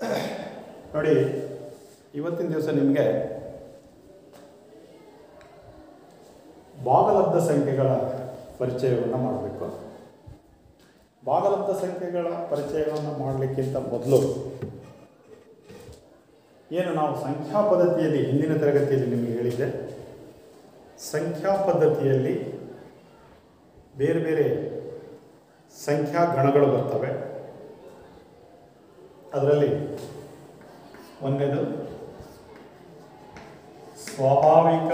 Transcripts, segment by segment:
ನೋಡಿ ಇವತ್ತಿನ ದಿವಸ ನಿಮಗೆ ಭಾಗಲಬ್ಧ ಸಂಖ್ಯೆಗಳ ಪರಿಚಯವನ್ನು ಮಾಡಬೇಕು ಭಾಗಲಬ್ಧ ಸಂಖ್ಯೆಗಳ ಪರಿಚಯವನ್ನು ಮಾಡಲಿಕ್ಕಿಂತ ಮೊದಲು ಏನು ನಾವು ಸಂಖ್ಯಾ ಪದ್ಧತಿಯಲ್ಲಿ ಹಿಂದಿನ ತರಗತಿಯಲ್ಲಿ ನಿಮಗೆ ಹೇಳಿದ್ದೆ ಸಂಖ್ಯಾ ಪದ್ಧತಿಯಲ್ಲಿ ಬೇರೆ ಬೇರೆ ಸಂಖ್ಯಾ ಗಣಗಳು ಬರ್ತವೆ ಅದರಲ್ಲಿ ಒಂದನೇದು ಸ್ವಾಭಾವಿಕ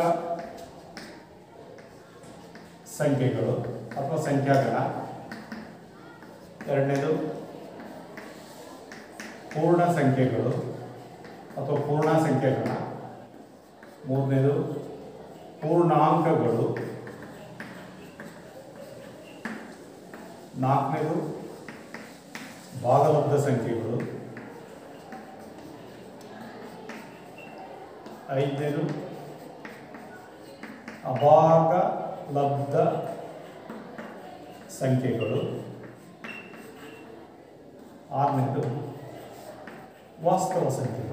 ಸಂಖ್ಯೆಗಳು ಅಥವಾ ಸಂಖ್ಯಾಗಣ ಎರಡನೇದು ಪೂರ್ಣ ಸಂಖ್ಯೆಗಳು ಅಥವಾ ಪೂರ್ಣ ಸಂಖ್ಯೆಗಣ ಮೂರನೇದು ಪೂರ್ಣಾಂಕಗಳು ನಾಲ್ಕನೇದು ಭಾಗಲಬ್ಧ ಸಂಖ್ಯೆಗಳು ಐದನೇದು ಅಭಾಗಲಬ್ಧ ಸಂಖ್ಯೆಗಳು ಆರನೇದು ವಾಸ್ತವ ಸಂಖ್ಯೆಗಳು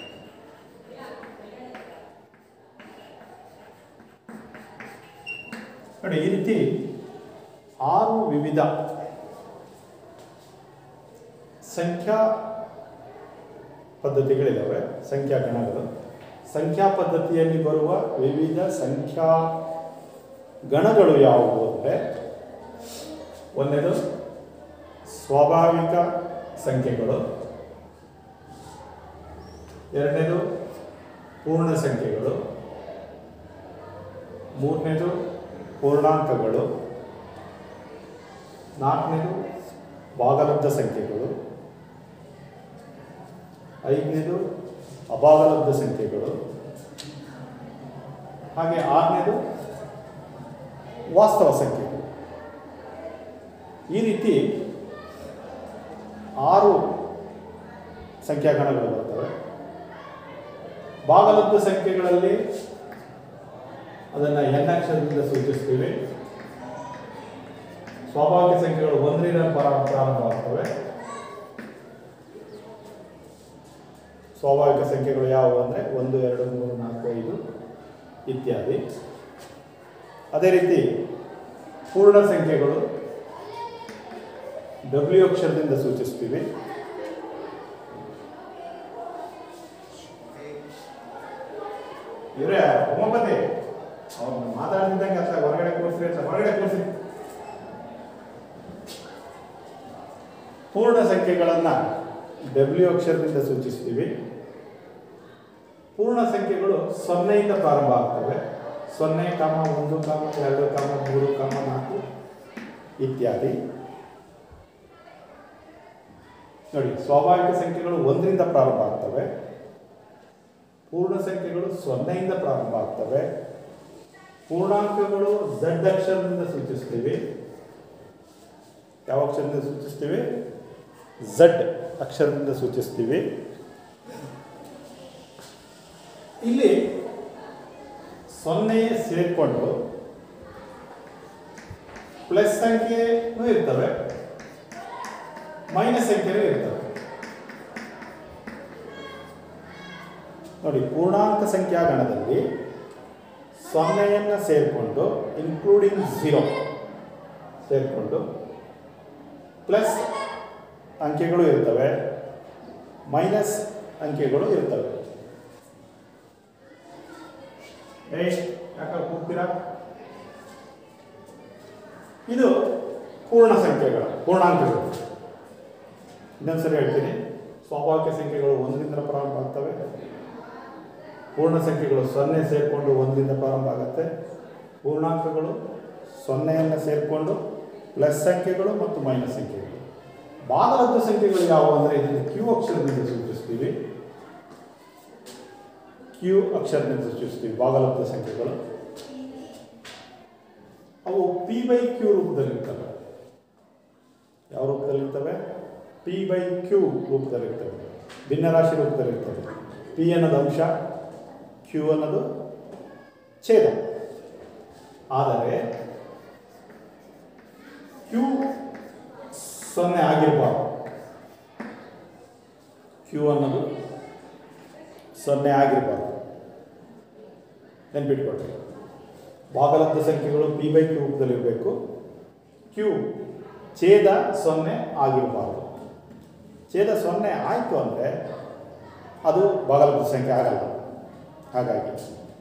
ನೋಡಿ ಈ ರೀತಿ ಆರು ವಿವಿಧ ಸಂಖ್ಯಾ ಪದ್ಧತಿಗಳಿದ್ದಾವೆ ಸಂಖ್ಯಾ ಗಣಗಳು ಸಂಖ್ಯಾ ಪದ್ಧತಿಯಲ್ಲಿ ಬರುವ ವಿವಿಧ ಸಂಖ್ಯಾ ಗಣಗಳು ಯಾವುವು ಅಂದರೆ ಒಂದನೇದು ಸ್ವಾಭಾವಿಕ ಸಂಖ್ಯೆಗಳು ಎರಡನೇದು ಪೂರ್ಣ ಸಂಖ್ಯೆಗಳು ಮೂರನೇದು ಪೂರ್ಣಾಂಕಗಳು ನಾಲ್ಕನೇದು ಭಾಗಲಬ್ಧ ಸಂಖ್ಯೆಗಳು ಐದನೇದು ಅಭಾಗಲಬ್ಧ ಸಂಖ್ಯೆಗಳು ಹಾಗೆ ಆರನೇದು ವಾಸ್ತವ ಸಂಖ್ಯೆಗಳು ಈ ರೀತಿ ಆರು ಸಂಖ್ಯಾಗಣಗಳು ಬರ್ತವೆ ಭಾಗಲಬ್ಧ ಸಂಖ್ಯೆಗಳಲ್ಲಿ ಅದನ್ನು ಎನ್ ಅಕ್ಷರದಿಂದ ಸೂಚಿಸ್ತೀವಿ ಸ್ವಾಭಾವಿಕ ಸಂಖ್ಯೆಗಳು ಒಂದರಿಂದ ಪ್ರಾರ- ಪ್ರಾರಂಭವಾಗ್ತವೆ ಸ್ವಾಭಾವಿಕ ಸಂಖ್ಯೆಗಳು ಯಾವುವು ಅಂದರೆ ಒಂದು ಎರಡು ಮೂರು ನಾಲ್ಕು ಐದು ಇತ್ಯಾದಿ ಅದೇ ರೀತಿ ಪೂರ್ಣ ಸಂಖ್ಯೆಗಳು ಡಬ್ಲ್ಯೂ ಅಕ್ಷರದಿಂದ ಸೂಚಿಸ್ತೀವಿ ಇವರೇ ಹೋಮಪತಿ ಅವ್ರು ಮಾತಾಡ್ತಿದ್ದಂಗೆ ಅತ್ತ ಹೊರಗಡೆ ಕೂರಿಸ್ರಿ ಅಂತ ಹೊರಗಡೆ ಕೂರಿಸಿ ಪೂರ್ಣ ಸಂಖ್ಯೆಗಳನ್ನು ಡಬ್ಲ್ಯೂ ಅಕ್ಷರದಿಂದ ಸೂಚಿಸ್ತೀವಿ ಪೂರ್ಣ ಸಂಖ್ಯೆಗಳು ಸೊನ್ನೆಯಿಂದ ಪ್ರಾರಂಭ ಆಗ್ತವೆ ಸೊನ್ನೆ ಕಾಮ ಒಂದು ಕಾಮ ಎರಡು ಕಾಮ ಮೂರು ಕಾಮ ನಾಲ್ಕು ಇತ್ಯಾದಿ ನೋಡಿ ಸ್ವಾಭಾವಿಕ ಸಂಖ್ಯೆಗಳು ಒಂದರಿಂದ ಪ್ರಾರಂಭ ಆಗ್ತವೆ ಪೂರ್ಣ ಸಂಖ್ಯೆಗಳು ಸೊನ್ನೆಯಿಂದ ಪ್ರಾರಂಭ ಆಗ್ತವೆ ಪೂರ್ಣಾಂಕಗಳು ಝಡ್ ಅಕ್ಷರದಿಂದ ಸೂಚಿಸ್ತೀವಿ ಯಾವ ಅಕ್ಷರದಿಂದ ಸೂಚಿಸ್ತೀವಿ ಝಡ್ ಅಕ್ಷರದಿಂದ ಸೂಚಿಸ್ತೀವಿ ಇಲ್ಲಿ ಸೊನ್ನೆ ಸೇರಿಕೊಂಡು ಪ್ಲಸ್ ಸಂಖ್ಯೆನೂ ಇರ್ತವೆ ಮೈನಸ್ ಸಂಖ್ಯೆನೂ ಇರ್ತವೆ ನೋಡಿ ಪೂರ್ಣಾಂಕ ಸಂಖ್ಯಾ ಗಣದಲ್ಲಿ ಸೊನ್ನೆಯನ್ನು ಸೇರಿಕೊಂಡು ಇನ್ಕ್ಲೂಡಿಂಗ್ ಝೀರೋ ಸೇರಿಕೊಂಡು ಪ್ಲಸ್ ಅಂಕೆಗಳು ಇರ್ತವೆ ಮೈನಸ್ ಅಂಕೆಗಳು ಇರ್ತವೆ ಏಯ್ ಯಾಕೆ ಕೂಗ್ತೀರಾ ಇದು ಪೂರ್ಣ ಸಂಖ್ಯೆಗಳು ಪೂರ್ಣಾಂಕಗಳು ಇನ್ನೊಂದ್ಸರಿ ಹೇಳ್ತೀನಿ ಸ್ವಾಭಾವಿಕ ಸಂಖ್ಯೆಗಳು ಒಂದರಿಂದ ಪ್ರಾರಂಭ ಆಗ್ತವೆ ಪೂರ್ಣ ಸಂಖ್ಯೆಗಳು ಸೊನ್ನೆ ಸೇರಿಕೊಂಡು ಒಂದರಿಂದ ಪ್ರಾರಂಭ ಆಗುತ್ತೆ ಪೂರ್ಣಾಂಕಗಳು ಸೊನ್ನೆಯನ್ನು ಸೇರಿಕೊಂಡು ಪ್ಲಸ್ ಸಂಖ್ಯೆಗಳು ಮತ್ತು ಮೈನಸ್ ಸಂಖ್ಯೆಗಳು ಭಾಗಲಬ್ಧ ಸಂಖ್ಯೆಗಳು ಯಾವುವು ಅಂದರೆ ಇದನ್ನು ಕ್ಯೂ ಅಕ್ಷರದಿಂದ ಸೂಚಿಸ್ತೀವಿ ಕ್ಯೂ ಅಕ್ಷರದಿಂದ ಸೂಚಿಸ್ತೀವಿ ಭಾಗಲಬ್ಧ ಸಂಖ್ಯೆಗಳು ಅವು ಪಿ ಬೈ ಕ್ಯೂ ರೂಪದಲ್ಲಿರ್ತವೆ ಯಾವ ರೂಪದಲ್ಲಿರ್ತವೆ ಪಿ ಬೈ ಕ್ಯೂ ರೂಪದಲ್ಲಿರ್ತವೆ ಭಿನ್ನರಾಶಿ ರೂಪದಲ್ಲಿರ್ತವೆ ಪಿ ಅನ್ನೋದು ಅಂಶ ಕ್ಯೂ ಅನ್ನೋದು ಛೇದ ಆದರೆ ಕ್ಯೂ ಸೊನ್ನೆ ಆಗಿರಬಾರ್ದು ಕ್ಯೂ ಅನ್ನೋದು ಸೊನ್ನೆ ಆಗಿರಬಾರ್ದು ನೆನ್ಪಿಟ್ಕೊಳ್ರಿ ಭಾಗಲಬ್ಧ ಸಂಖ್ಯೆಗಳು ಪಿ ಬೈ ಕ್ಯೂ ರೂಪದಲ್ಲಿರಬೇಕು ಕ್ಯೂ ಛೇದ ಸೊನ್ನೆ ಆಗಿರಬಾರ್ದು ಛೇದ ಸೊನ್ನೆ ಆಯಿತು ಅಂದರೆ ಅದು ಭಾಗಲಬ್ಧ ಸಂಖ್ಯೆ ಆಗಲ್ಲ ಹಾಗಾಗಿ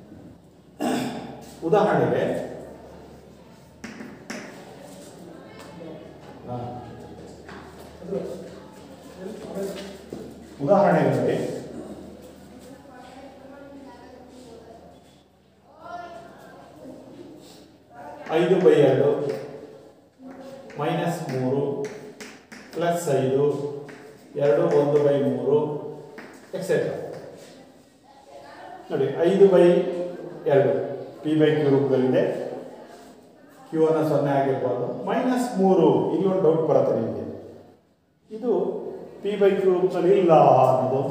ಉದಾಹರಣೆಗೆ ಹಾ. ಉದಾಹರಣೆಗಳಲ್ಲಿ ಐದು ಬೈ ಎರಡು ಮೈನಸ್ ಮೂರು ಪ್ಲಸ್ ಐದು ಎರಡು ಒಂದು ಬೈ ಮೂರು ಎಕ್ಸೆಟ್ರಾ ನೋಡಿ ಐದು ಬೈ ಎರಡು ಪಿ ಬೈ ಕ್ಯೂ ರೂಪದಲ್ಲಿದೆ ಕ್ಯೂ ಅನ್ನು ಸೊನ್ನೆ ಆಗಿರ್ಬೋದು ಮೈನಸ್ ಮೂರು ಇಲ್ಲೊಂದು ಡೌಟ್ ಬರುತ್ತೆ ನಿಮಗೆ ಇದು ಪಿ ಬೈ ಕ್ಯೂ ರೂಪದಲ್ಲಿ ಇಲ್ಲ ಅನ್ನೋದು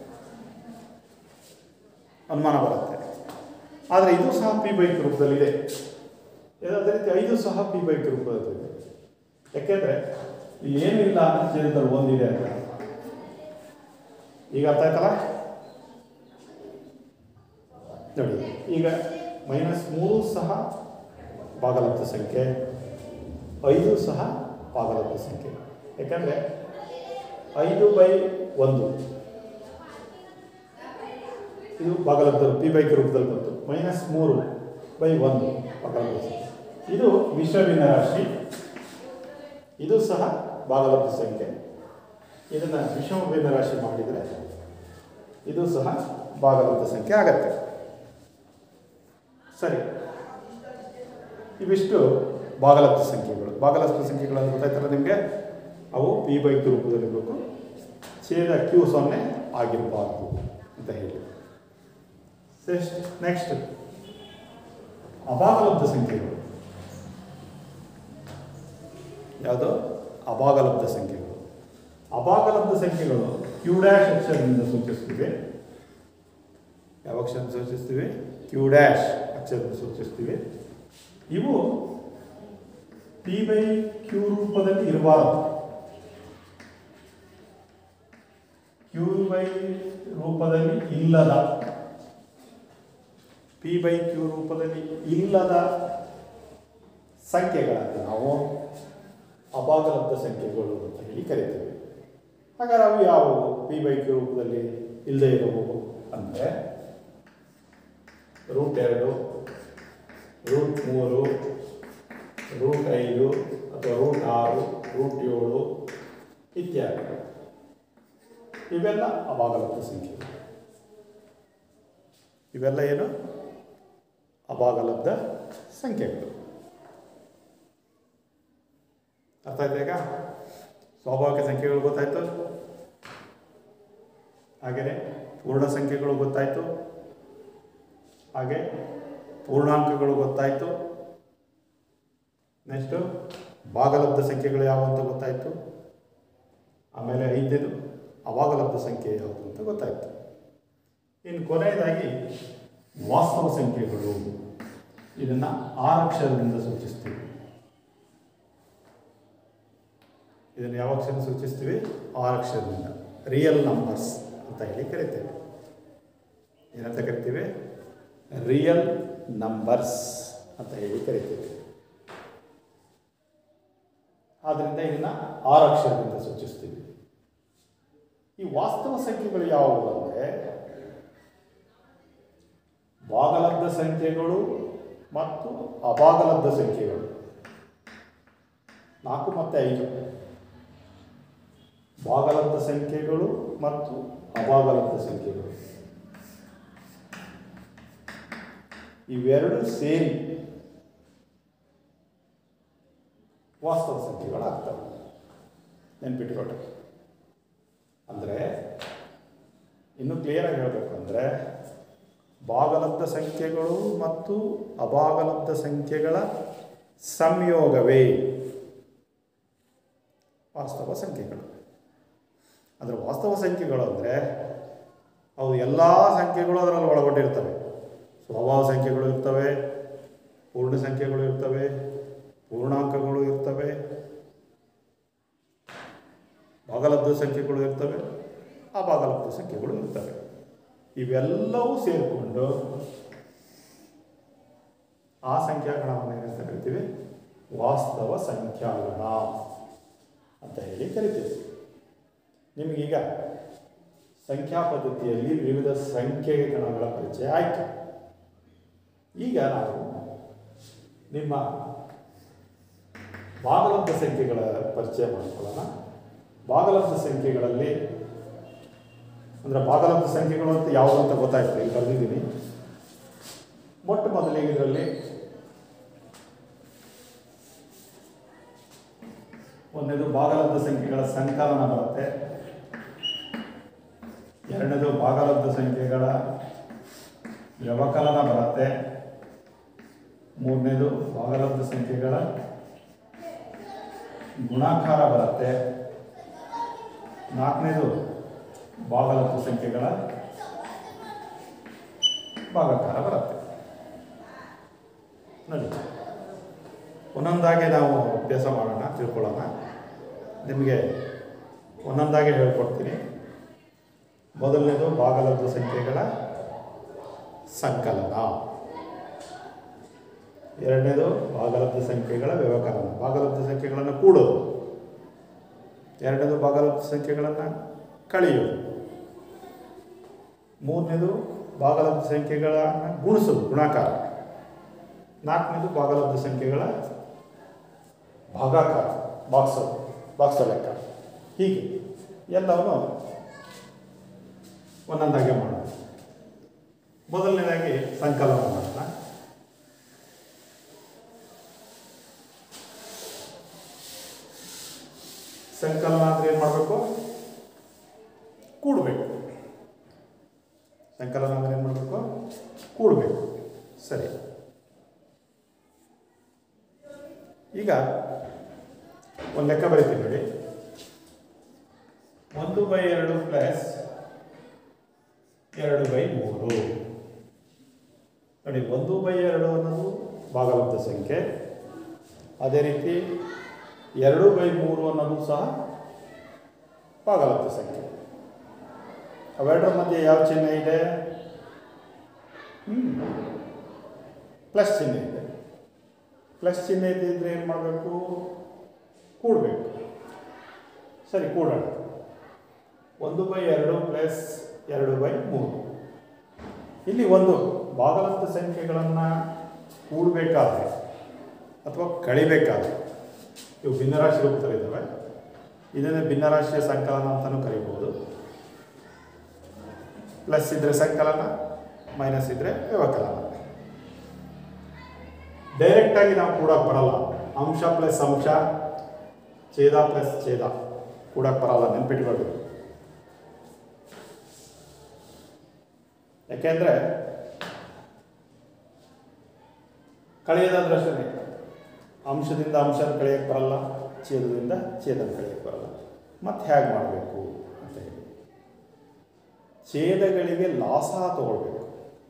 ಅನುಮಾನ ಬರುತ್ತೆ ಆದರೆ ಇದು ಸಹ ಪಿ ಬೈ ಕ್ಯೂ ರೂಪದಲ್ಲಿದೆ ಅದೇ ರೀತಿ ಐದು ಸಹ ಪಿ ಬೈ ಕ್ಯೂ ರೂಪದಲ್ಲಿದೆ ಯಾಕೆಂದರೆ ಇಲ್ಲಿ ಏನೂ ಇಲ್ಲ ಅನ್ನೋ ಛೇದದಲ್ಲಿ ಒಂದಿದೆ ಅಂತ ಈಗ ಅರ್ಥ ಆಯ್ತಲ್ಲ ನೋಡಿ ಈಗ ಮೈನಸ್ ಮೂರು ಸಹ ಭಾಗಲಬ್ಧ ಸಂಖ್ಯೆ ಐದು ಸಹ ಭಾಗಲಬ್ಧ ಸಂಖ್ಯೆ ಯಾಕಂದರೆ ಐದು ಬೈ ಒಂದು ಇದು ಭಾಗಲಬ್ಧ ಪಿ ಬೈ ರೂಪದಲ್ಲಿ ಬಂತು ಮೈನಸ್ ಮೂರು ಬೈ ಒಂದು ಭಾಗಲಬ್ಧ ಸಂಖ್ಯೆ ಇದು ವಿಶ್ವವಿನ ರಾಶಿ ಇದು ಸಹ ಭಾಗಲಬ್ಧ ಸಂಖ್ಯೆ ಇದನ್ನು ವಿಷಮ ಭಿನ್ನ ರಾಶಿ ಮಾಡಿದರೆ ಇದು ಸಹ ಭಾಗಲಬ್ಧ ಸಂಖ್ಯೆ ಆಗತ್ತೆ ಸರಿ ಇವಿಷ್ಟು ಭಾಗಲಬ್ಧ ಸಂಖ್ಯೆಗಳು ಭಾಗಲಬ್ಧ ಸಂಖ್ಯೆಗಳು ಅಂತ ಗೊತ್ತಾಯ್ತಲ್ಲ ನಿಮಗೆ ಅವು ಪಿ ಬೈ ಕ್ಯೂ ರೂಪದಲ್ಲಿರಬೇಕು ಛೇದ ಕ್ಯೂ ಸೊನ್ನೆ ಆಗಿರಬಾರ್ದು ಅಂತ ಹೇಳಿ ನೆಕ್ಸ್ಟ್ ಅಭಾಗಲಬ್ಧ ಸಂಖ್ಯೆಗಳು ಯಾವುದು ಅಭಾಗಲಬ್ಧ ಸಂಖ್ಯೆಗಳು ಅಭಾಗಲಬ್ಧ ಸಂಖ್ಯೆಗಳು ಕ್ಯೂ ಡ್ಯಾಶ್ ಅಕ್ಷರದಿಂದ ಸೂಚಿಸ್ತೀವಿ ಯಾವ ಅಕ್ಷರ ಸೂಚಿಸ್ತೀವಿ ಕ್ಯೂ ಡ್ಯಾಶ್ ಅಕ್ಷರದಿಂದ ಸೂಚಿಸ್ತೀವಿ ಇವು ಪಿ ಬೈ ಕ್ಯೂ ರೂಪದಲ್ಲಿ ಇರಬಾರದು ಕ್ಯೂ ಬೈ ರೂಪದಲ್ಲಿ ಇಲ್ಲದ ಪಿ ಬೈ ಕ್ಯೂ ರೂಪದಲ್ಲಿ ಇಲ್ಲದ ಸಂಖ್ಯೆಗಳನ್ನು ನಾವು ಅಭಾಗಲಬ್ಧ ಸಂಖ್ಯೆಗಳು ಅಂತ ಹೇಳಿ ಕರಿತೀವಿ ಹಾಗಾದ್ರೆ ಅವು ಯಾವುವು ಪಿ ಬೈ ಕ್ಯೂ ರೂಪದಲ್ಲಿ ಇಲ್ಲದೆ ಇರುವವು ಅಂದರೆ ರೂಟ್ ಎರಡು ರೂಟ್ ಮೂರು ರೂಟ್ ಐದು ಅಥವಾ ರೂಟ್ ಆರು ರೂಟ್ ಏಳು ಇತ್ಯಾದಿ ಇವೆಲ್ಲ ಅಭಾಗಲಬ್ಧ ಸಂಖ್ಯೆಗಳು ಇವೆಲ್ಲ ಏನು ಅಭಾಗಲಬ್ಧ ಸಂಖ್ಯೆಗಳು ಅರ್ಥ ಆಯ್ತಾ ಈಗ ಸ್ವಾಭಾವಿಕ ಸಂಖ್ಯೆಗಳು ಗೊತ್ತಾಯ್ತು ಹಾಗೆಯೇ ಪೂರ್ಣ ಸಂಖ್ಯೆಗಳು ಗೊತ್ತಾಯ್ತು ಹಾಗೆ ಪೂರ್ಣಾಂಕಗಳು ಗೊತ್ತಾಯ್ತು ನೆಕ್ಸ್ಟು ಭಾಗಲಬ್ಧ ಸಂಖ್ಯೆಗಳು ಯಾವು ಅಂತ ಗೊತ್ತಾಯ್ತು ಆಮೇಲೆ ಐದನೇದು ಅಭಾಗಲಬ್ಧ ಸಂಖ್ಯೆ ಯಾವುದು ಅಂತ ಗೊತ್ತಾಯ್ತು ಇನ್ನು ಕೊನೆಯದಾಗಿ ವಾಸ್ತವ ಸಂಖ್ಯೆಗಳು ಇದನ್ನು ಆರು ಅಕ್ಷರದಿಂದ ಸೂಚಿಸ್ತೀವಿ ಇದನ್ನು ಯಾವ ಅಕ್ಷರ ಸೂಚಿಸ್ತೀವಿ ಆರು ಅಕ್ಷರದಿಂದ ರಿಯಲ್ ನಂಬರ್ಸ್ ಅಂತ ಹೇಳಿ ಕರಿತೇವೆ ಏನಂತ ಕರಿತೀವಿ ರಿಯಲ್ ನಂಬರ್ಸ್ ಅಂತ ಹೇಳಿ ಕರಿತೀವಿ ಆದ್ದರಿಂದ ಇದನ್ನು ಆರು ಅಕ್ಷರದಿಂದ ಸೂಚಿಸ್ತೀವಿ ಈ ವಾಸ್ತವ ಸಂಖ್ಯೆಗಳು ಯಾವುವು ಅಂದರೆ ಭಾಗಲಬ್ಧ ಸಂಖ್ಯೆಗಳು ಮತ್ತು ಅಭಾಗಲಬ್ಧ ಸಂಖ್ಯೆಗಳು ನಾಲ್ಕು ಮತ್ತು ಐದು ಭಾಗಲಬ್ಧ ಸಂಖ್ಯೆಗಳು ಮತ್ತು ಅಭಾಗಲಬ್ಧ ಸಂಖ್ಯೆಗಳು ಇವೆರಡು ಸೇರಿ ವಾಸ್ತವ ಸಂಖ್ಯೆಗಳಾಗ್ತವೆ ನೆನ್ಪಿಟ್ಕೊಳ್ಳಿ ಅಂದರೆ ಇನ್ನೂ ಕ್ಲಿಯರಾಗಿ ಹೇಳಬೇಕು ಅಂದರೆ ಭಾಗಲಬ್ಧ ಸಂಖ್ಯೆಗಳು ಮತ್ತು ಅಭಾಗಲಬ್ಧ ಸಂಖ್ಯೆಗಳ ಸಂಯೋಗವೇ ವಾಸ್ತವ ಸಂಖ್ಯೆಗಳು ಅದರ ವಾಸ್ತವ ಸಂಖ್ಯೆಗಳು ಅಂದರೆ ಅವು ಎಲ್ಲ ಸಂಖ್ಯೆಗಳು ಅದರಲ್ಲಿ ಒಳಗೊಂಡಿರ್ತವೆ ಸ್ವಭಾವ ಸಂಖ್ಯೆಗಳು ಇರ್ತವೆ ಪೂರ್ಣ ಸಂಖ್ಯೆಗಳು ಇರ್ತವೆ ಪೂರ್ಣಾಂಕಗಳು ಇರ್ತವೆ ಭಾಗಲಬ್ಧ ಸಂಖ್ಯೆಗಳು ಇರ್ತವೆ ಆ ಭಾಗಲಬ್ಧ ಸಂಖ್ಯೆಗಳು ಇರ್ತವೆ ಇವೆಲ್ಲವೂ ಸೇರಿಕೊಂಡು ಆ ಸಂಖ್ಯಾಗಣವನ್ನು ಏನಂತ ಕರಿತೀವಿ ವಾಸ್ತವ ಸಂಖ್ಯಾಗಣ ಅಂತ ಹೇಳಿ ಕರಿತೀವಿ ನಿಮಗೀಗ ಸಂಖ್ಯಾ ಪದ್ಧತಿಯಲ್ಲಿ ವಿವಿಧ ಸಂಖ್ಯೆಗಣಗಳ ಪರಿಚಯ ಆಯಿತು ಈಗ ನಾವು ನಿಮ್ಮ ಭಾಗಲಬ್ಧ ಸಂಖ್ಯೆಗಳ ಪರಿಚಯ ಮಾಡಿಕೊಳ್ಳೋಣ ಭಾಗಲಬ್ಧ ಸಂಖ್ಯೆಗಳಲ್ಲಿ ಅಂದರೆ ಭಾಗಲಬ್ಧ ಸಂಖ್ಯೆಗಳು ಅಂತ ಯಾವುದು ಅಂತ ಗೊತ್ತಾಯ್ತು ಈಗ ಬರೆದಿದ್ದೀನಿ ಮೊಟ್ಟ ಮೊದಲಿಗೆ ಇದರಲ್ಲಿ ಒಂದನೇದು ಭಾಗಲಬ್ಧ ಸಂಖ್ಯೆಗಳ ಸಂಕಲನ ಬರುತ್ತೆ ಎರಡನೇದು ಭಾಗಲಬ್ಧ ಸಂಖ್ಯೆಗಳ ವ್ಯವಕಲನ ಬರುತ್ತೆ ಮೂರನೇದು ಭಾಗಲಬ್ಧ ಸಂಖ್ಯೆಗಳ ಗುಣಾಕಾರ ಬರುತ್ತೆ ನಾಲ್ಕನೇದು ಭಾಗಲಬ್ಧ ಸಂಖ್ಯೆಗಳ ಭಾಗಾಕಾರ ಬರುತ್ತೆ ನೋಡಿ ಒಂದೊಂದಾಗಿ ನಾವು ಅಭ್ಯಾಸ ಮಾಡೋಣ ತಿಳ್ಕೊಳ್ಳೋಣ ನಿಮಗೆ ಒಂದೊಂದಾಗಿ ಹೇಳ್ಕೊಡ್ತೀನಿ ಮೊದಲನೇದು ಭಾಗಲಬ್ಧ ಸಂಖ್ಯೆಗಳ ಸಂಕಲನ ಎರಡನೇದು ಭಾಗಲಬ್ಧ ಸಂಖ್ಯೆಗಳ ವ್ಯವಕಲನ ಭಾಗಲಬ್ಧ ಸಂಖ್ಯೆಗಳನ್ನು ಕೂಡೋದು ಎರಡನೇದು ಭಾಗಲಬ್ಧ ಸಂಖ್ಯೆಗಳನ್ನು ಕಳೆಯೋದು ಮೂರನೇದು ಭಾಗಲಬ್ಧ ಸಂಖ್ಯೆಗಳನ್ನು ಗುಣಿಸೋದು ಗುಣಾಕಾರ ನಾಲ್ಕನೇದು ಭಾಗಲಬ್ಧ ಸಂಖ್ಯೆಗಳ ಭಾಗಾಕಾರ ಬಾಕ್ಸ ಬಾಕ್ಸ ಲೆಕ್ಕ ಹೀಗೆ ಎಲ್ಲವನ್ನು ಒಂದೊಂದಾಗೆ ಮಾಡೋಣ ಮೊದಲನೇದಾಗಿ ಸಂಕಲನ ಮಾಡೋಣ ಸಂಕಲನ ಅಂದ್ರೆ ಏನು ಮಾಡಬೇಕು ಕೂಡಬೇಕು ಸಂಕಲನ ಅಂದ್ರೆ ಏನು ಮಾಡಬೇಕು ಕೂಡಬೇಕು ಸರಿ ಈಗ ಒಂದು ಲೆಕ್ಕ ಬರೀತೀವಿ ನೋಡಿ ಒಂದು ಬೈ ಎರಡು ಪ್ಲಸ್ ಎರಡು ಬೈ ಮೂರು ನೋಡಿ ಒಂದು ಬೈ ಎರಡು ಅನ್ನೋದು ಭಾಗಲಬ್ಧ ಸಂಖ್ಯೆ ಅದೇ ರೀತಿ ಎರಡು ಬೈ ಮೂರು ಅನ್ನೋದು ಸಹ ಭಾಗಲಬ್ಧ ಸಂಖ್ಯೆ ಅವೆರಡರ ಮಧ್ಯೆ ಯಾವ ಚಿಹ್ನೆ ಇದೆ ಪ್ಲಸ್ ಚಿಹ್ನೆ ಇದೆ ಪ್ಲಸ್ ಚಿಹ್ನೆ ಇದ್ದಿದ್ರೆ ಏನು ಮಾಡಬೇಕು ಕೂಡಬೇಕು ಸರಿ ಕೂಡೋಣ ಒಂದು ಬೈ ಎರಡು ಪ್ಲಸ್ ಎರಡು ಬೈ ಮೂರು ಇಲ್ಲಿ ಒಂದು ಭಾಗಲಬ್ಧ ಸಂಖ್ಯೆಗಳನ್ನು ಕೂಡಬೇಕಾದ್ರೆ ಅಥವಾ ಕಳಿಬೇಕಾದ್ರೆ ಇವು ಭಿನ್ನರಾಶಿ ರೂಪದಲ್ಲಿದ್ದಾವೆ ಇದನ್ನೇ ಭಿನ್ನರಾಶಿಯ ಸಂಕಲನ ಅಂತಲೂ ಕರಿಬೋದು ಪ್ಲಸ್ ಇದ್ದರೆ ಸಂಕಲನ ಮೈನಸ್ ಇದ್ದರೆ ವ್ಯವಕಲನ ಡೈರೆಕ್ಟಾಗಿ ನಾವು ಕೂಡಕ್ಕೆ ಬರಲ್ಲ ಅಂಶ ಪ್ಲಸ್ ಅಂಶ ಛೇದ ಪ್ಲಸ್ ಛೇದ ಕೂಡಕ್ಕೆ ಬರಲ್ಲ ನೆನ್ಪಿಟ್ಕೊಳ್ಬೇಕು ಯಾಕೆಂದರೆ ಕಳೆಯೋದಾದ್ರೆ ಅಷ್ಟೇ ಅಂಶದಿಂದ ಅಂಶನ ಕಳೆಯಕ್ಕೆ ಬರಲ್ಲ ಛೇದದಿಂದ ಛೇದನ ಕಳೆಯಕ್ಕೆ ಬರಲ್ಲ ಮತ್ತೆ ಹೇಗೆ ಮಾಡಬೇಕು ಅಂತ ಹೇಳಿ ಛೇದಗಳಿಗೆ ಲಾಸ ತಗೊಳ್ಬೇಕು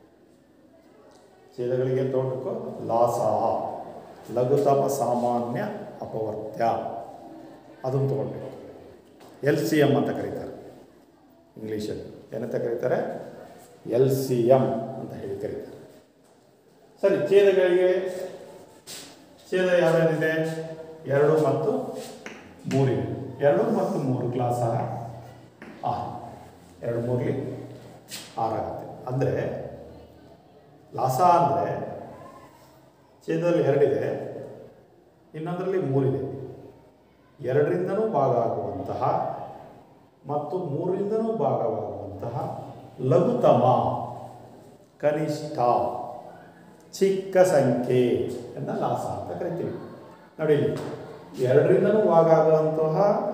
ಛೇದಗಳಿಗೆ ತಗೊಳ್ಬೇಕು ಲಾಸ ಲಘುತಮ ಸಾಮಾನ್ಯ ಅಪವರ್ತ್ಯ ಅದನ್ನು ತಗೊಳ್ಬೇಕು ಎಲ್ ಸಿ ಎಮ್ ಅಂತ ಕರೀತಾರೆ ಇಂಗ್ಲೀಷಲ್ಲಿ ಏನಂತ ಕರೀತಾರೆ ಎಲ್ ಸಿ ಎಮ್ ಅಂತ ಹೇಳಿ ಕರೀತಾರೆ ಸರಿ ಛೇದಗಳಿಗೆ ಛೇದ ಯಾವ್ಯಾವಿದೆ ಎರಡು ಮತ್ತು ಮೂರಿದೆ ಎರಡು ಮತ್ತು ಮೂರು ಕ್ಲಾಸ ಆರು ಎರಡು ಮೂರಲಿ ಆರಾಗುತ್ತೆ ಅಂದರೆ ಲಾಸ ಅಂದರೆ ಛೇದದಲ್ಲಿ ಎರಡಿದೆ ಇನ್ನೊಂದರಲ್ಲಿ ಮೂರಿದೆ ಎರಡರಿಂದನೂ ಭಾಗ ಆಗುವಂತಹ ಮತ್ತು ಮೂರರಿಂದನೂ ಭಾಗವಾಗುವಂತಹ ಲಘುತಮ ಕನಿಷ್ಠ ಚಿಕ್ಕ ಸಂಖ್ಯೆ ಎನ್ನ ಲಾಸ ಅಂತ ಕರಿತೀವಿ ನೋಡಿ ಇಲ್ಲಿ ಎರಡರಿಂದನೂ ಭಾಗ ಆಗುವಂತಹ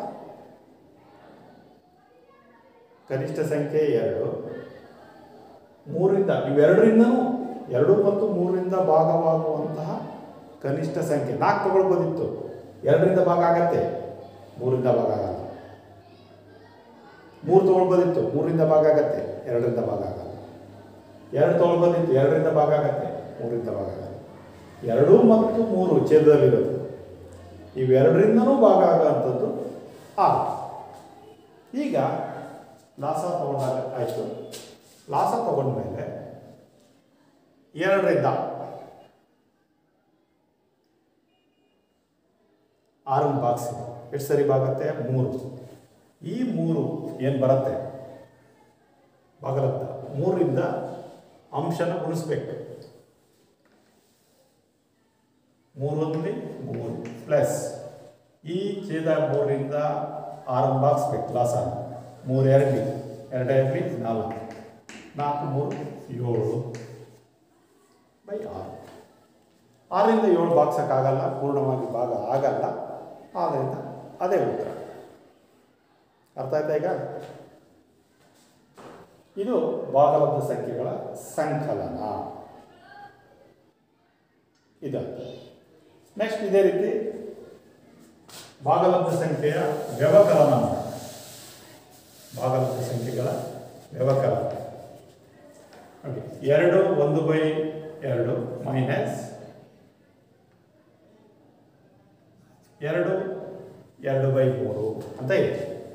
ಕನಿಷ್ಠ ಸಂಖ್ಯೆ ಎರಡು ಮೂರಿಂದ ಇವೆರಡರಿಂದನೂ ಎರಡು ಮತ್ತು ಮೂರರಿಂದ ಭಾಗವಾಗುವಂತಹ ಕನಿಷ್ಠ ಸಂಖ್ಯೆ ನಾಲ್ಕು ತಗೊಳ್ಬೋದಿತ್ತು ಎರಡರಿಂದ ಭಾಗ ಆಗತ್ತೆ ಮೂರಿಂದ ಭಾಗ ಆಗಲ್ಲ ಮೂರು ತಗೊಳ್ಬೋದಿತ್ತು ಮೂರರಿಂದ ಭಾಗ ಆಗತ್ತೆ ಎರಡರಿಂದ ಭಾಗ ಆಗಲ್ಲ ಎರಡು ತಗೊಳ್ಬೋದಿತ್ತು ಎರಡರಿಂದ ಭಾಗ ಆಗತ್ತೆ ಮೂರರಿಂದ ಭಾಗ ಆಗಲ್ಲ ಎರಡು ಮತ್ತು ಮೂರು ಛೇದದಲ್ಲಿರೋದು ಇವೆರಡರಿಂದನೂ ಭಾಗ ಆಗೋವಂಥದ್ದು ಆರು ಈಗ ಲಾಸ ತಗೊಂಡಾಗ ಆಯಿತು ಲಾಸ ತಗೊಂಡ್ಮೇಲೆ ಎರಡರಿಂದ ಆರನ್ನು ಬಾಕ್ಸಿ ಎಷ್ಟು ಸರಿ ಬಾಗತ್ತೆ ಮೂರು ಈ ಮೂರು ಏನು ಬರುತ್ತೆ ಬಾಗಲತ್ತ ಮೂರರಿಂದ ಅಂಶನ ಗುಣಿಸ್ಬೇಕು ಮೂರಲ್ಲಿ ಮೂರು ಪ್ಲಸ್ ಈ ಛೇದ ಮೂರರಿಂದ ಆರನ್ನು ಬಾಗಿಸ್ಬೇಕು ಲಾಸ ಮೂರು ಎರಡಲಿ ಎರಡರಲ್ಲಿ ನಾಲ್ಕು ನಾಲ್ಕು ಮೂರು ಏಳು ಬೈ ಆರು ಆರರಿಂದ ಏಳು ಬಾಗ್ಸೋಕ್ಕಾಗಲ್ಲ ಪೂರ್ಣವಾಗಿ ಭಾಗ ಆಗಲ್ಲ ಆದ್ದರಿಂದ ಅದೇ ಉತ್ತರ ಅರ್ಥ ಆಯ್ತಾ ಈಗ ಇದು ಭಾಗಲಬ್ಧ ಸಂಖ್ಯೆಗಳ ಸಂಕಲನ ಇದು ನೆಕ್ಸ್ಟ್ ಇದೇ ರೀತಿ ಭಾಗಲಬ್ಧ ಸಂಖ್ಯೆಯ ವ್ಯವಕಲನ ಮಾಡೋಣ. ಭಾಗಲಬ್ಧ ಸಂಖ್ಯೆಗಳ ವ್ಯವಕಲನ ನೋಡಿ ಎರಡು ಒಂದು ಬೈ ಎರಡು ಮೈನಸ್ ಎರಡು ಎರಡು ಬೈ ಮೂರು ಅಂತ ಇದೆ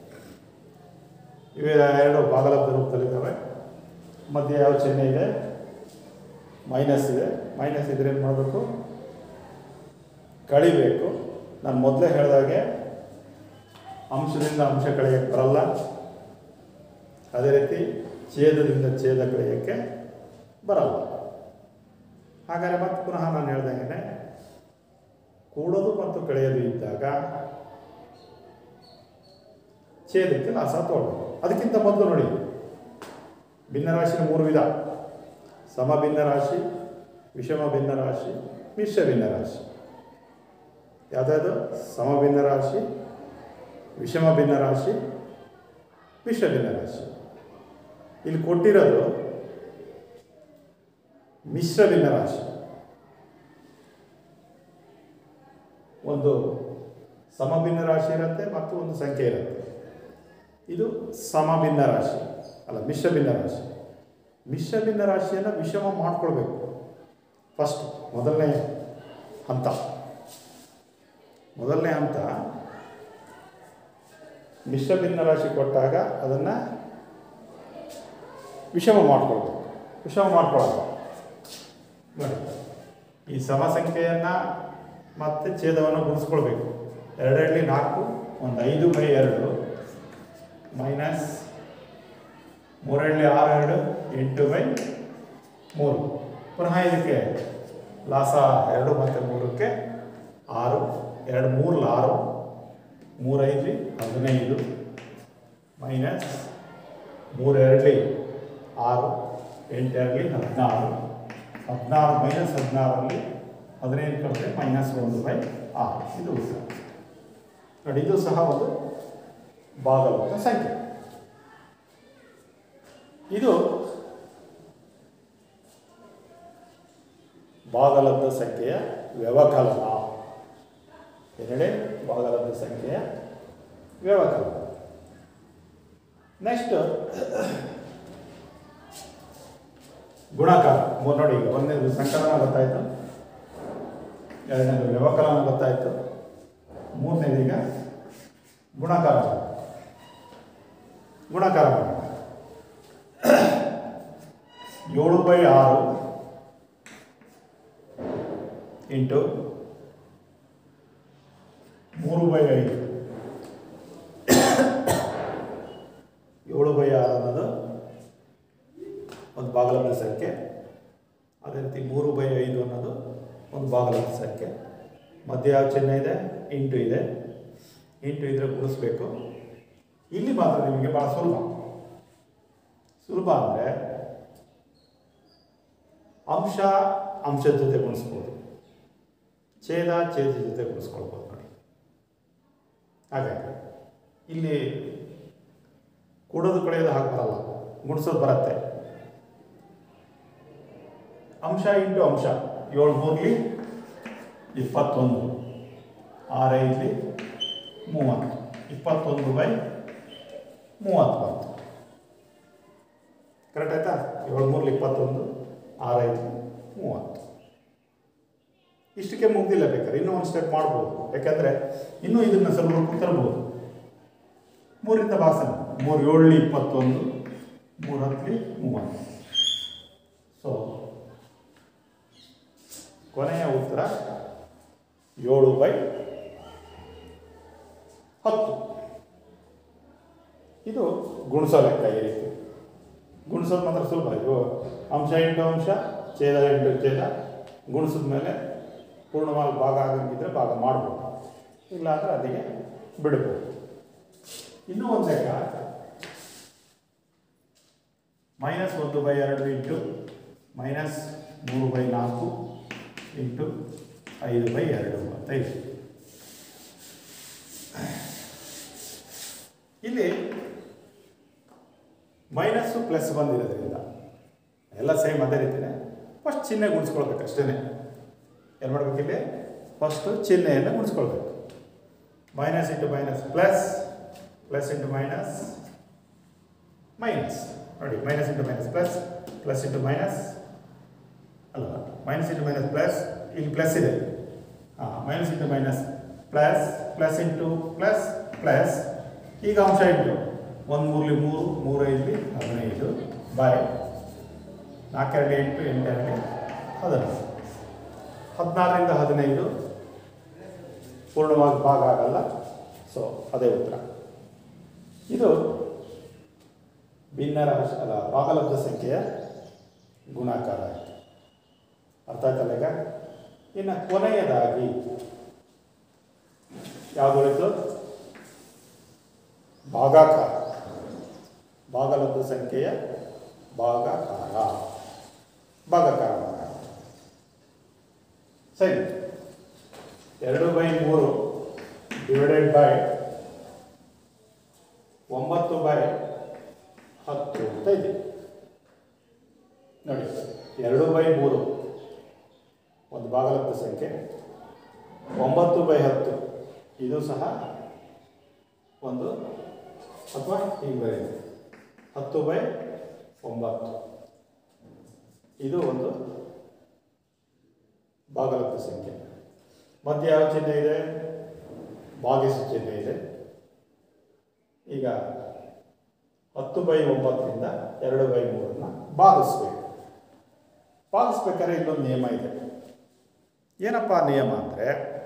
ಇವೆ ಎರಡು ಭಾಗಲಬ್ಧ ರೂಪದಲ್ಲಿದ್ದಾವೆ ಮಧ್ಯೆ ಯಾವ ಚಿಹ್ನೆ ಇದೆ ಮೈನಸ್ ಇದೆ ಮೈನಸ್ ಇದ್ರೆ ಏನು ಮಾಡಬೇಕು ಕಳಿಬೇಕು ನಾನು ಮೊದಲೇ ಹೇಳಿದಾಗೆ ಅಂಶದಿಂದ ಅಂಶ ಕಳೆಯಕ್ಕೆ ಬರಲ್ಲ ಅದೇ ರೀತಿ ಛೇದದಿಂದ ಛೇದ ಕಳೆಯೋಕ್ಕೆ ಬರಲ್ಲ ಹಾಗಾದರೆ ಮತ್ತೆ ಪುನಃ ನಾನು ಹೇಳ್ದಂಗೆ ಕೂಡೋದು ಮತ್ತು ಕಳೆಯೋದು ಇದ್ದಾಗ ಛೇದಕ್ಕೆ ಲಾಸ ತಗೊಳ್ಬೇಕು ಅದಕ್ಕಿಂತ ಮೊದಲು ನೋಡಿ ಭಿನ್ನರಾಶಿನ ಮೂರು ವಿಧ ಸಮಭಿನ್ನ ರಾಶಿ ವಿಷಮ ಭಿನ್ನ ರಾಶಿ ಮಿಶ್ರ ಭಿನ್ನ ರಾಶಿ ಯಾವುದಾದ್ರು ಸಮಭಿನ್ನ ರಾಶಿ ವಿಷಮ ಭಿನ್ನ ರಾಶಿ ಮಿಶ್ರ ಭಿನ್ನ ರಾಶಿ ಇಲ್ಲಿ ಕೊಟ್ಟಿರೋದು ಮಿಶ್ರ ಭಿನ್ನ ರಾಶಿ ಒಂದು ಸಮಭಿನ್ನ ರಾಶಿ ಇರುತ್ತೆ ಮತ್ತು ಒಂದು ಸಂಖ್ಯೆ ಇರುತ್ತೆ ಇದು ಸಮಭಿನ್ನ ರಾಶಿ ಅಲ್ಲ ಮಿಶ್ರ ಭಿನ್ನ ರಾಶಿ ಮಿಶ್ರ ಭಿನ್ನ ರಾಶಿಯನ್ನು ವಿಷಮ ಮಾಡ್ಕೊಳ್ಬೇಕು ಫಸ್ಟ್ ಮೊದಲನೇ ಹಂತ ಮೊದಲನೇ ಹಂತ ಮಿಶ್ರ ಭಿನ್ನ ರಾಶಿ ಕೊಟ್ಟಾಗ ಅದನ್ನು ವಿಷಮ ಮಾಡ್ಕೊಳ್ಬೇಕು ವಿಷಮ ಮಾಡ್ಕೊಳ್ಳೋದು ನೋಡಿ ಈ ಸಮ ಸಂಖ್ಯೆಯನ್ನು ಮತ್ತೆ ಛೇದವನ್ನು ಗುಣಿಸ್ಕೊಳ್ಬೇಕು ಎರಡೆರಡಲಿ ನಾಲ್ಕು ಒಂದು ಐದು ಬೈ ಎರಡು ಮೈನಸ್ ಮೂರೆರಡಲಿ ಆರು ಎರಡು ಎಂಟು ಬೈ ಮೂರು ಪುನಃ ಇದಕ್ಕೆ ಲಾಸ ಎರಡು ಮತ್ತು ಮೂರಕ್ಕೆ ಆರು ಎರಡು ಮೂರಲ್ಲ ಆರು ಮೂರೈದಲಿ ಹದಿನೈದು ಮೈನಸ್ ಮೂರೆರಡಲಿ ಆರು ಎಂಟೆರಡಲಿ ಹದಿನಾರು ಹದಿನಾರು ಮೈನಸ್ ಹದಿನಾರಲ್ಲಿ ಹದಿನೈದು ಕಳೆದ್ರೆ ಮೈನಸ್ ಒಂದು ಬೈ ಆರು ಇದು ಉತ್ತರ ನೋಡಿ ಇದು ಸಹ ಒಂದು ಭಾಗವತ ಸಂಖ್ಯೆ ಇದು ಭಾಗಲಬ್ಧ ಸಂಖ್ಯೆಯ ವ್ಯವಕಲನ ಎರಡೇ ಭಾಗಲಬ್ಧ ಸಂಖ್ಯೆಯ ವ್ಯವಕಲನ ನೆಕ್ಸ್ಟ್ ಗುಣಕಾರ ಮೂರು ನೋಡಿ ಈಗ ಒಂದನೇದು ಸಂಕಲನ ಗೊತ್ತಾಯಿತು ಎರಡನೇದು ವ್ಯವಕಲನ ಗೊತ್ತಾಯಿತು ಮೂರನೇದು ಈಗ ಗುಣಕಾರ ಮಾಡೋಣ. ಗುಣಕಾರ ಮಾಡೋಣ ಏಳು ಬೈ ಆರು ಇಂಟು ಮೂರು ಬೈ ಐದು ಏಳು ಬೈ ಆರು ಅನ್ನೋದು ಒಂದು ಭಾಗಲಬ್ಧ ಸಂಖ್ಯೆ ಅದೇ ರೀತಿ ಮೂರು ಬೈ ಐದು ಅನ್ನೋದು ಒಂದು ಭಾಗಲಬ್ಧ ಸಂಖ್ಯೆ ಮಧ್ಯ ಯಾವ ಚಿಹ್ನೆ ಇದೆ ಇಂಟು ಇದೆ ಇಂಟು ಇದ್ರೆ ಗುಣಿಸ್ಬೇಕು ಇಲ್ಲಿ ಮಾತ್ರ ನಿಮಗೆ ಭಾಳ ಸುಲಭ ಸುಲಭ ಅಂದರೆ ಅಂಶ ಅಂಶದ ಜೊತೆ ಗುಣಿಸ್ಬೋದು ಛೇದ ಛೇದ ಜೊತೆ ಗುಣಿಸ್ಕೊಳ್ಬೋದು ನೋಡಿ ಹಾಗಾಗಿ ಇಲ್ಲಿ ಕೂಡೋದು ಕಳೆಯೋದು ಹಾಗೆ ಬರಲ್ಲ ಗುಣಿಸೋದು ಬರುತ್ತೆ ಅಂಶ ಇಂಟು ಅಂಶ ಏಳು ಮೂರಲಿ ಇಪ್ಪತ್ತೊಂದು ಆರೈದಲಿ ಮೂವತ್ತು ಇಪ್ಪತ್ತೊಂದು ಬೈ ಮೂವತ್ತು ಬಂತು ಕರೆಕ್ಟ್ ಆಯ್ತಾ ಏಳು ಮೂರಲಿ ಇಪ್ಪತ್ತೊಂದು ಆರೈದು ಮೂವತ್ತು ಇಷ್ಟಕ್ಕೆ ಮುಗ್ದಿಲ್ಲ ಬೇಕಾದ್ರೆ ಇನ್ನೂ ಒಂದು ಸ್ಟೆಪ್ ಮಾಡ್ಬೋದು ಯಾಕಂದರೆ ಇನ್ನೂ ಇದನ್ನು ಸ್ವಲ್ಪ ತರ್ಬೋದು ಮೂರಿಂದ ಭಾಷಣ ಮೂರು ಏಳು ಇಪ್ಪತ್ತೊಂದು ಮೂರು ಹತ್ತು ಮೂವತ್ತು ಸೊ ಕೊನೆಯ ಉತ್ತರ ಏಳು ಬೈ ಹತ್ತು ಇದು ಗುಣಿಸೋ ಲೆಕ್ಕ ಈ ರೀತಿ ಗುಣಿಸೋದು ಮಾತ್ರ ಸುಲಭ ಇದು ಅಂಶ ಇಂಟು ಅಂಶ ಛೇದ ಇಂಟು ಛೇದ ಗುಣಿಸಿದ ಮೇಲೆ ಪೂರ್ಣವಾಗಿ ಭಾಗ ಆಗಂಗಿದ್ರೆ ಭಾಗ ಮಾಡ್ಬೋದು ಇಲ್ಲ ಅಂದರೆ ಅದಿಗೆ ಬಿಡ್ಬೋದು ಇನ್ನೂ ಒಂದು ಲೆಕ್ಕ ಮೈನಸ್ ಒಂದು ಬೈ ಎರಡು ಇಂಟು ಮೈನಸ್ ಮೂರು ಬೈ ನಾಲ್ಕು ಇಂಟು ಐದು ಬೈ ಎರಡು ಅಂತ ಇದೆ ಇಲ್ಲಿ ಮೈನಸ್ಸು ಪ್ಲಸ್ ಬಂದಿರೋದ್ರಿಂದ ಎಲ್ಲ ಸೇಮ್ ಅದೇ ರೀತಿಯೇ ಫಸ್ಟ್ ಚಿಹ್ನೆ ಗುಣಿಸ್ಕೊಳ್ಬೇಕು ಅಷ್ಟೇ ಏನು ಮಾಡ್ಬೇಕು ಇಲ್ಲಿ ಫಸ್ಟು ಚಿಹ್ನೆಯನ್ನು ಗುಣಿಸ್ಕೊಳ್ಬೇಕು minus into minus plus plus into minus minus ನೋಡಿ minus into minus plus plus into minus ಅಲ್ಲ ಮೈನಸ್ ಇಂಟು ಮೈನಸ್ ಪ್ಲಸ್ ಇಲ್ಲಿ ಪ್ಲಸ್ ಇದೆ ಹಾಂ minus into minus plus plus into plus plus ಈಗ ಅಂಶ ಇಂಟು ಒಂದು ಮೂರಲಿ ಮೂರು ಮೂರೈದಲಿ ಹದಿನೈದು ಬೈ ನಾಲ್ಕೆರಡು ಎಂಟು ಎಂಟೆರಡು ಹದಿನೈದು ಹದಿನಾರರಿಂದ ಹದಿನೈದು ಪೂರ್ಣವಾಗಿ ಭಾಗ ಆಗಲ್ಲ ಸೊ ಅದೇ ಉತ್ತರ ಇದು ಭಿನ್ನ ರಾಶಿ ಅಲ್ಲ ಭಾಗಲಬ್ಧ ಸಂಖ್ಯೆಯ ಗುಣಾಕಾರ ಆಯಿತು ಅರ್ಥ ಆಯ್ತಲ್ಲ ಈಗ ಇನ್ನು ಕೊನೆಯದಾಗಿ ಯಾವುದು ಉಳಿತು ಭಾಗಾಕಾರ ಭಾಗಲಬ್ಧ ಸಂಖ್ಯೆಯ ಭಾಗಾಕಾರ ಭಾಗಾಕಾರ ಮಾಡೋಣ. ಸರಿ ಎರಡು ಬೈ ಮೂರು ಡಿವೈಡೆಡ್ ಬೈ ಒಂಬತ್ತು ಬೈ ಹತ್ತು ಅಂತ ಇದೆ ನೋಡಿ ಎರಡು ಬೈ ಮೂರು ಒಂದು ಭಾಗಲಬ್ಧ ಸಂಖ್ಯೆ ಒಂಬತ್ತು ಬೈ ಹತ್ತು ಇದು ಸಹ ಒಂದು ಅಥವಾ ಹೀಗೆ ಬರೆಯಿರಿ ಹತ್ತು ಬೈ ಒಂಬತ್ತು ಇದು ಒಂದು ಭಾಗಲಬ್ಧ ಸಂಖ್ಯೆ ಮಧ್ಯೆ ಯಾವ ಚಿಹ್ನೆ ಇದೆ ಭಾಗಿಸು ಚಿಹ್ನೆ ಇದೆ ಈಗ ಹತ್ತು ಬೈ ಒಂಬತ್ತರಿಂದ ಎರಡು ಬೈ ಮೂರನ್ನ ಭಾಗಿಸ್ಬೇಕು ಭಾಗಿಸ್ಬೇಕಾದ್ರೆ ಇಲ್ಲೊಂದು ನಿಯಮ ಇದೆ ಏನಪ್ಪ ನಿಯಮ ಅಂದರೆ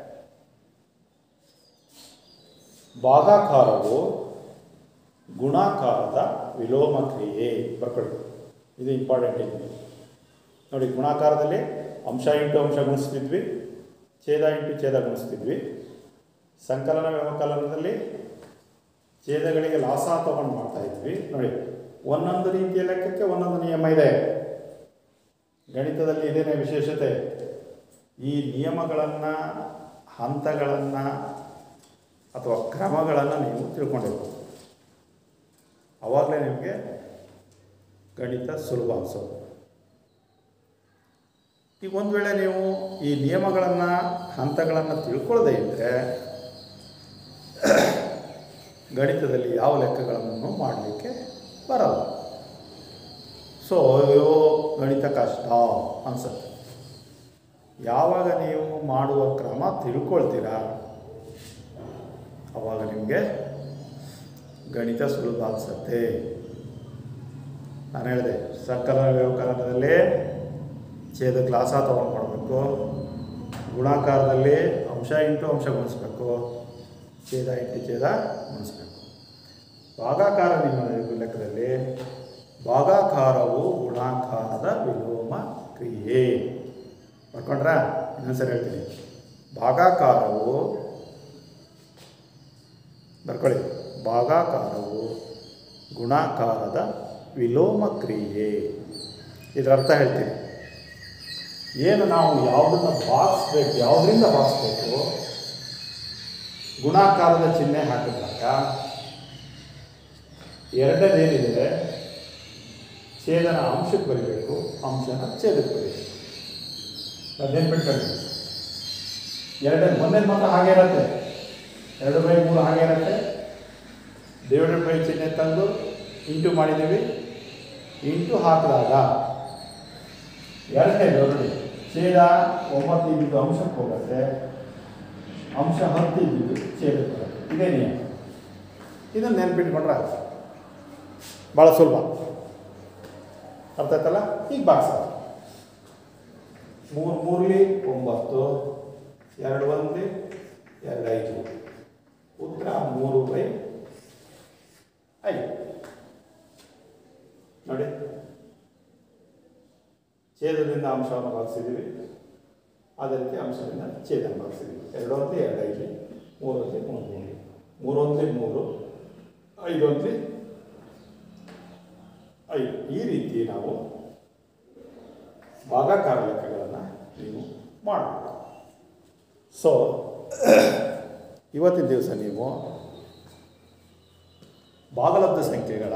ಭಾಗಾಕಾರವು ಗುಣಾಕಾರದ ವಿಲೋಮ ಕ್ರಿಯೆ ಬರ್ಕೊಳ್ಳಿ ಇದು ಇಂಪಾರ್ಟೆಂಟ್ ಇದೆ ನೋಡಿ ಗುಣಾಕಾರದಲ್ಲಿ ಅಂಶ ಇಂಟು ಅಂಶ ಗುಣಿಸ್ತಿದ್ವಿ ಛೇದ ಇಂಟು ಛೇದ ಗುಣಿಸ್ತಿದ್ವಿ ಸಂಕಲನ ವ್ಯವಕಲನದಲ್ಲಿ ಛೇದಗಳಿಗೆ ಲಾಸ ತಗೊಂಡು ಮಾಡ್ತಾ ಇದ್ವಿ ನೋಡಿ ಒಂದೊಂದು ರೀತಿಯ ಲೆಕ್ಕಕ್ಕೆ ಒಂದೊಂದು ನಿಯಮ ಇದೆ ಗಣಿತದಲ್ಲಿ ಇದೇನೇ ವಿಶೇಷತೆ ಈ ನಿಯಮಗಳನ್ನು ಹಂತಗಳನ್ನು ಅಥವಾ ಕ್ರಮಗಳನ್ನು ನೀವು ತಿಳ್ಕೊಂಡಿರ್ಬೇಕು ಆವಾಗಲೇ ನಿಮಗೆ ಗಣಿತ ಸುಲಭ ಅನಿಸೋದು ಈಗ ಒಂದು ವೇಳೆ ನೀವು ಈ ನಿಯಮಗಳನ್ನು ಹಂತಗಳನ್ನು ತಿಳ್ಕೊಳ್ಳದೆ ಇದ್ದರೆ ಗಣಿತದಲ್ಲಿ ಯಾವ ಲೆಕ್ಕಗಳನ್ನು ಮಾಡಲಿಕ್ಕೆ ಬರಲ್ಲ ಸೊ ಅಯ್ಯೋ ಗಣಿತ ಕಷ್ಟ ಅನಿಸುತ್ತೆ ಯಾವಾಗ ನೀವು ಮಾಡುವ ಕ್ರಮ ತಿಳ್ಕೊಳ್ತೀರಾ ಆವಾಗ ನಿಮಗೆ ಗಣಿತ ಸುಲಭ ಅನಿಸುತ್ತೆ ನಾನು ಹೇಳಿದೆ ಸಂಕಲನ ವ್ಯವಕಲನದಲ್ಲಿ ಛೇದ ಕ್ಲಾಸ ತೊಗೊಂಡು ಮಾಡಬೇಕು ಗುಣಾಕಾರದಲ್ಲಿ ಅಂಶ ಇಂಟು ಅಂಶ ಗುಣಿಸ್ಬೇಕು ಛೇದ ಇಂಟು ಛೇದ ಗುಣಿಸ್ಬೇಕು ಭಾಗಾಕಾರ ನಿಮ್ಮ ಲೆಕ್ಕದಲ್ಲಿ ಭಾಗಾಕಾರವು ಗುಣಾಕಾರದ ವಿಲೋಮ ಕ್ರಿಯೆ ಬರ್ಕೊಂಡ್ರ ಇನ್ನೊಂದ್ಸರಿ ಹೇಳ್ತೀನಿ ಭಾಗಾಕಾರವು ಬರ್ಕೊಳ್ಳಿ ಭಾಗಾಕಾರವು ಗುಣಾಕಾರದ ವಿಲೋಮ ಕ್ರಿಯೆ ಇದರ ಅರ್ಥ ಹೇಳ್ತೀನಿ ಏನು ನಾವು ಯಾವುದನ್ನು ಭಾಗಿಸ್ಬೇಕು ಯಾವುದರಿಂದ ಭಾಗಿಸ್ಬೇಕು ಗುಣಾಕಾರದ ಚಿಹ್ನೆ ಹಾಕಿದಾಗ ಎರಡನೇದೇನಿದೆ ಛೇದನ ಅಂಶಕ್ಕೆ ಬರೀಬೇಕು ಅಂಶನ ಛೇದಕ್ಕೆ ಬರೀಬೇಕು ಅದೇನು ಬಿಟ್ಕೊಳ್ಳಿ ಎರಡನೇ ಒಂದೇ ಮಾತ್ರ ಹಾಗೆ ಇರುತ್ತೆ ಎರಡು ಬೈ ಮೂರು ಹಾಗೆ ಇರುತ್ತೆ ಡಿವೈಡೆಡ್ ಬೈ ಚಿಹ್ನೆ ತಂದು ಇಂಟು ಮಾಡಿದ್ದೀವಿ ಇಂಟು ಹಾಕಿದಾಗ ಎರಡನೇದು ನೋಡಿ ಛೇದ ಒಂಬತ್ತು ಇದ್ದಿದ್ದು ಅಂಶಕ್ಕೆ ಹೋಗುತ್ತೆ ಅಂಶ ಹತ್ತು ಇದ್ದಿದ್ದು ಛೇದಕ್ಕೆ ಬರುತ್ತೆ ಇದೇ ನಿಯಮ ಇದನ್ನು ನೆನ್ಪಿಟ್ಕೊಂಡ್ರೆ ಆಯ್ತು ಭಾಳ ಸುಲಭ ಅರ್ಥ ಆಯ್ತಲ್ಲ ಈಗ ಬಾಕ್ಸ ಮೂರು ಮೂರಲಿ ಒಂಬತ್ತು ಎರಡು ಒಂದ್ಲಿ ಎರಡು ಐದು ಉತ್ತರ ಮೂರು ಬೈ ಐದು ನೋಡಿ ಛೇದದಿಂದ ಅಂಶವನ್ನು ಭಾಗಿಸಿದ್ದೀವಿ ಅದೇ ರೀತಿ ಅಂಶದಿಂದ ಛೇದನ ಭಾಗಿಸಿದ್ದೀವಿ ಎರಡೊಂದ್ಲಿ ಎರಡು ಐದು ಮೂರೊಂದ್ಲಿ ಮೂರು ಮೂರು ಮೂರೊಂದ್ಲಿ ಮೂರು ಐದೊಂದ್ಲಿ ಐದು ಈ ರೀತಿ ನಾವು ಭಾಗಾಕಾರ ಲೆಕ್ಕಗಳನ್ನು ನೀವು ಮಾಡಬೇಕು ಸೊ ಇವತ್ತಿನ ದಿವಸ ನೀವು ಭಾಗಲಬ್ಧ ಸಂಖ್ಯೆಗಳ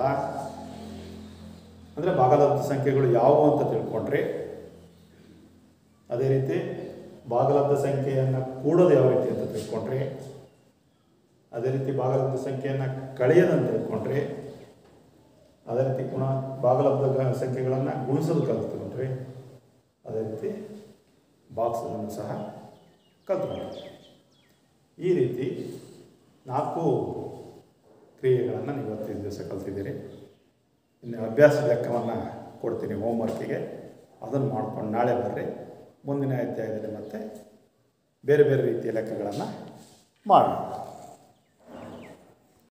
ಅಂದರೆ ಭಾಗಲಬ್ಧ ಸಂಖ್ಯೆಗಳು ಯಾವುವು ಅಂತ ತಿಳ್ಕೊಂಡ್ರೆ ಅದೇ ರೀತಿ ಭಾಗಲಬ್ಧ ಸಂಖ್ಯೆಯನ್ನು ಕೂಡೋದು ಯಾವ ರೀತಿ ಅಂತ ತಿಳ್ಕೊಂಡ್ರೆ ಅದೇ ರೀತಿ ಭಾಗಲಬ್ಧ ಸಂಖ್ಯೆಯನ್ನು ಕಳೆಯೋದಂತ ತಿಳ್ಕೊಂಡ್ರೆ ಅದೇ ರೀತಿ ಗುಣ ಭಾಗಲಬ್ಧ ಗ- ಸಂಖ್ಯೆಗಳನ್ನು ಗುಣಿಸೋದು ಕಲ್ತ್ಕೊಂಡ್ರೆ ಅದೇ ರೀತಿ ಬಾಕ್ಸನ್ನು ಸಹ ಕಲ್ತ್ಕೊಂಡ್ರೆ ಈ ರೀತಿ ನಾಲ್ಕು ಕ್ರಿಯೆಗಳನ್ನು ನೀವು ಇವತ್ತಿನ ದಿವಸ ಕಲ್ತಿದ್ದೀರಿ ಇನ್ನು ಅಭ್ಯಾಸ ಲೆಕ್ಕವನ್ನು ಕೊಡ್ತೀನಿ ಹೋಮ್ವರ್ಕಿಗೆ ಅದನ್ನು ಮಾಡ್ಕೊಂಡು ನಾಳೆ ಬರ್ರಿ ಮುಂದಿನ ಅಧ್ಯಾಯದಲ್ಲಿ ಮತ್ತೆ ಬೇರೆ ಬೇರೆ ರೀತಿಯ ಲೆಕ್ಕಗಳನ್ನು ಮಾಡೋಣ